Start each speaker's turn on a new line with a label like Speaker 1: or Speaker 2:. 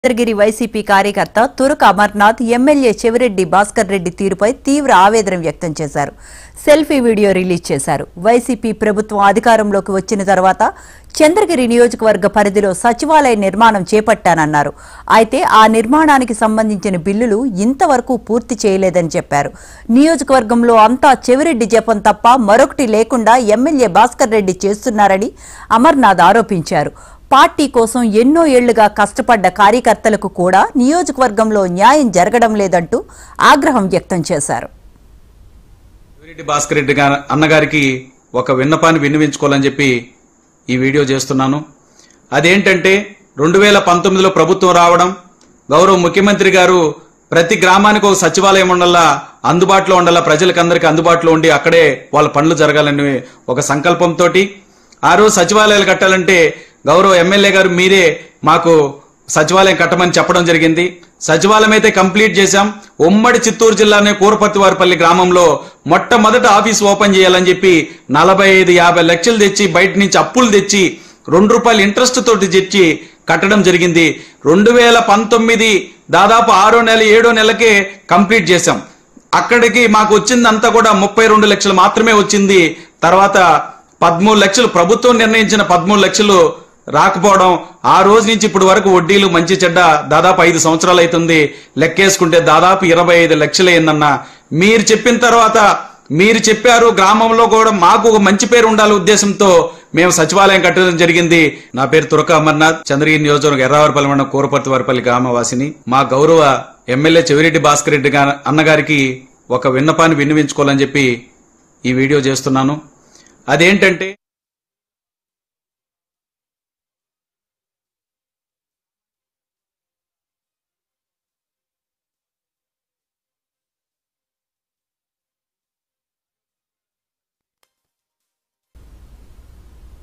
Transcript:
Speaker 1: Chandragiri YCP కార్యకర్త Turaka Amarnath MLA Chevireddy Bhaskar Reddy తీరుపై తీవ్ర ఆవేదన వ్యక్తం చేశారు సెల్ఫీ వీడియో రిలీజ్ చేశారు వైసీపీ ప్రభుత్వం అధికారంలోకి వచ్చిన తర్వాత చంద్రగిరి నియోజకవర్గ పరిధిలో సచివాలయ నిర్మాణం చేపట్టానన్నారు అయితే ఆ నిర్మాణానికి సంబంధించిన బిల్లులు ఇంతవరకు పూర్తి చేయలేదని చెప్పారు నియోజకవర్గంలో అంతా చెవిరెడ్డి జపం తప్ప మరొకటి లేకుండా ఎమ్మెల్యే భాస్కర్ రెడ్డి చేస్తున్నారని అమర్నాథ్ ఆరోపించారు పార్టీ కోసం ఎన్నో ఏళ్లుగా కష్టపడ్డ కార్యకర్తలకు కూడా నియోజకవర్గంలో న్యాయం జరగడం లేదంటూ ఆగ్రహం వ్యక్తం చేశారు
Speaker 2: రెడ్డి భాస్కర్ రెడ్డి గారు అన్నగారికి ఒక విన్నపాన్ని విన్నవించుకోవాలని చెప్పి ఈ వీడియో చేస్తున్నాను అదేంటంటే రెండు వేల పంతొమ్మిదిలో ప్రభుత్వం రావడం గౌరవ ముఖ్యమంత్రి గారు ప్రతి గ్రామానికి ఒక సచివాలయం ఉండాలా అందుబాటులో ఉండాలా ప్రజలకందరికీ అందుబాటులో ఉండి అక్కడే వాళ్ళ పనులు జరగాలని ఒక సంకల్పంతో ఆ రోజు సచివాలయాలు కట్టాలంటే గౌరవ ఎమ్మెల్యే గారు మీరే మాకు సచివాలయం కట్టమని చెప్పడం జరిగింది సచివాలయం అయితే కంప్లీట్ చేశాం ఉమ్మడి చిత్తూరు జిల్లానే కూరపత్తివారిపల్లి గ్రామంలో మొట్టమొదట ఆఫీస్ ఓపెన్ చేయాలని చెప్పి నలభై ఐదు యాభై లక్షలు తెచ్చి బయట నుంచి అప్పులు తెచ్చి రెండు రూపాయలు ఇంట్రెస్ట్ తోటి తెచ్చి కట్టడం జరిగింది రెండు వేల పంతొమ్మిది దాదాపు ఆరో నెల ఏడో నెలకే కంప్లీట్ చేశాం అక్కడికి మాకు వచ్చిందంతా కూడా ముప్పై రెండు లక్షలు మాత్రమే వచ్చింది తర్వాత పదమూడు లక్షలు ప్రభుత్వం నిర్ణయించిన పదమూడు లక్షలు రాకపోవడం ఆ రోజు నుంచి ఇప్పటి వరకు వడ్డీలు మంచి చెడ్డ దాదాపు ఐదు సంవత్సరాలు అవుతుంది లెక్కేసుకుంటే దాదాపు ఇరవై ఐదు లక్షలు అయిందన్న మీరు చెప్పిన తర్వాత మీరు చెప్పారు గ్రామంలో కూడా మాకు ఒక మంచి పేరు ఉండాలి ఉద్దేశంతో మేము సచివాలయం కట్టడం జరిగింది నా పేరు తురక అమర్నాథ్ చంద్రగిరి నియోజకవర్గం ఎర్రావరపల్లి మండలం కూరపర్తి వారిపల్లి గ్రామవాసిని మా గౌరవ ఎమ్మెల్యే చెవిరెడ్డి భాస్కర్ రెడ్డి గా- అన్నగారికి ఒక విన్నపాన్ని విన్నవించుకోవాలని చెప్పి ఈ వీడియో చేస్తున్నాను అదేంటంటే